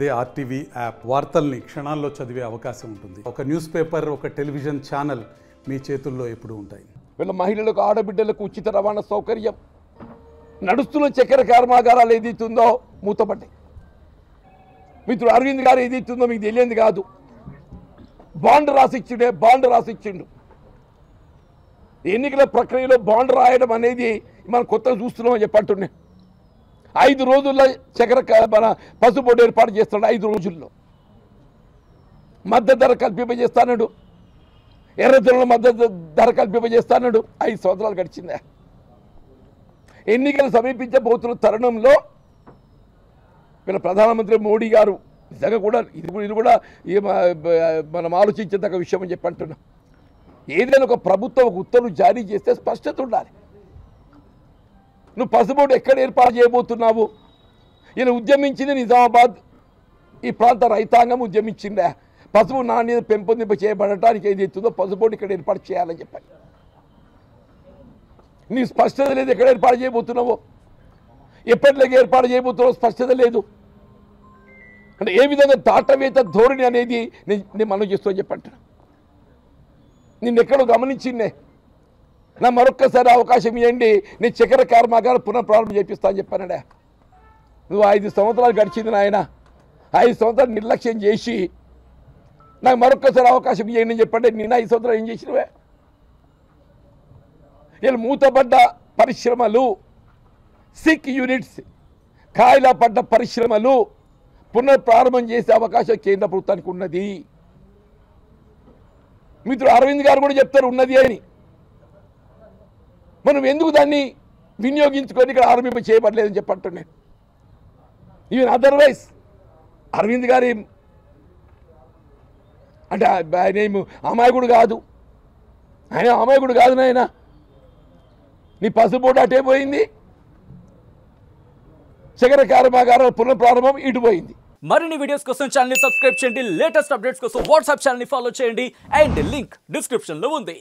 అదే RTV app వార్తల్ని క్షణాల్లో చదివే అవకాశం ఉంటుంది ఒక న్యూస్ పేపర్ ఒక టెలివిజన్ ఛానల్ మీ చేతుల్లో ఎప్పుడూ ఉంటాయి వీళ్ళ మహిళలకు ఆడబిడ్డలకు ఉచిత రవాణా సౌకర్యం నడుస్తున్న చక్కెర కర్మాగారాలు ఏదైతుందో మూతపడ్డాయి మిత్రుడు అరవింద్ గారు ఏదైతుందో మీకు తెలియంది కాదు బాండ్ రాసిచ్చిండే బాండ్ రాసిచ్చిండు ఎన్నికల ప్రక్రియలో బాండ్ రాయడం అనేది మనం కొత్తగా చూస్తున్నామని చెప్పంటున్నా ఐదు రోజుల్లో చక్కెర క- మన పసుపు ఏర్పాటు చేస్తాడు ఐదు రోజుల్లో మద్దతు ధర కల్పింపజేస్తాడు ఎర్రజొన్నల మద్దతు ధర కల్పింపజేస్తాడు ఐదు సంవత్సరాలు గడిచిందా ఎన్నికలు సమీపించబోతున్న తరుణంలో వీళ్ళ ప్రధానమంత్రి మోడీ గారు నిజంగా కూడా ఇది కూడా ఇది కూడా ఈ మ- మనం ఆలోచించదగ్గ విషయం అని చెప్పి అంటున్నాం ఏదైనా ఒక ప్రభుత్వం ఒక ఉత్తర్వులు జారీ చేస్తే స్పష్టత ఉండాలి నువ్వు పసుబోటు ఎక్కడ ఏర్పాటు చేయబోతున్నావు ఈయన ఉద్యమించింది నిజామాబాద్ ఈ ప్రాంత రైతాంగం ఉద్యమించిందా పసుపు నాణ్యత పెంపొందింప చేయబడటానికి ఏది ఎత్తుందో పసుబోటు ఇక్కడ ఏర్పాటు చేయాలని చెప్పాలి నీ స్పష్టత లేదు ఎక్కడ ఏర్పాటు చేయబోతున్నావో ఎప్పటిలాగా ఏర్పాటు చేయబోతున్నావో స్పష్టత లేదు అంటే ఏ విధంగా దాటవేత ధోరణి అనేది నేను నేను మనం చేస్తూ చెప్పంటున్నా నిన్ను ఎక్కడో గమనించిందే నా మరొక్కసారి అవకాశం ఇవ్వండి నేను చక్కెర కర్మాగారం పునః ప్రారంభం చేపిస్తా అని చెప్పానడా నువ్వు ఐదు సంవత్సరాలు గడిచింది నాయన ఐదు సంవత్సరాలు నిర్లక్ష్యం చేసి నాకు మరొక్కసారి అవకాశం ఇవ్వండి అని చెప్పండి నిన్న ఐదు సంవత్సరాలు ఏం చేసినవే వీళ్ళు మూతపడ్డ పరిశ్రమలు సిక్ యూనిట్స్ కాయిలా పడ్డ పరిశ్రమలు పునఃప్రారంభం చేసే అవకాశం కేంద్ర ప్రభుత్వానికి ఉన్నది మిత్రుడు అరవింద్ గారు కూడా చెప్తారు ఉన్నది అని మనం ఎందుకు దాన్ని వినియోగించుకొని ఇక్కడ ఆరంభింప చేయబడలేదని చెప్పంటున్నాను ఈవెన్ అదర్వైజ్ అరవింద్ గారి అంటే ఆ- ఆయన ఏమి అమాయకుడు కాదు ఆయన అమాయకుడు కాదు నాయన నీ పసుపోటు అటే పోయింది చక్కెర కర్మాగారాల పునఃప్రారంభం ఇటు పోయింది మరిన్ని వీడియోస్ కోసం ఛానల్ సబ్స్క్రైబ్ చేయండి లేటెస్ట్ అప్డేట్స్ కోసం వాట్సాప్ ఛానల్ ఫాలో చేయండి అండ్ లింక్ డిస్క్రిప్షన్ లో ఉంది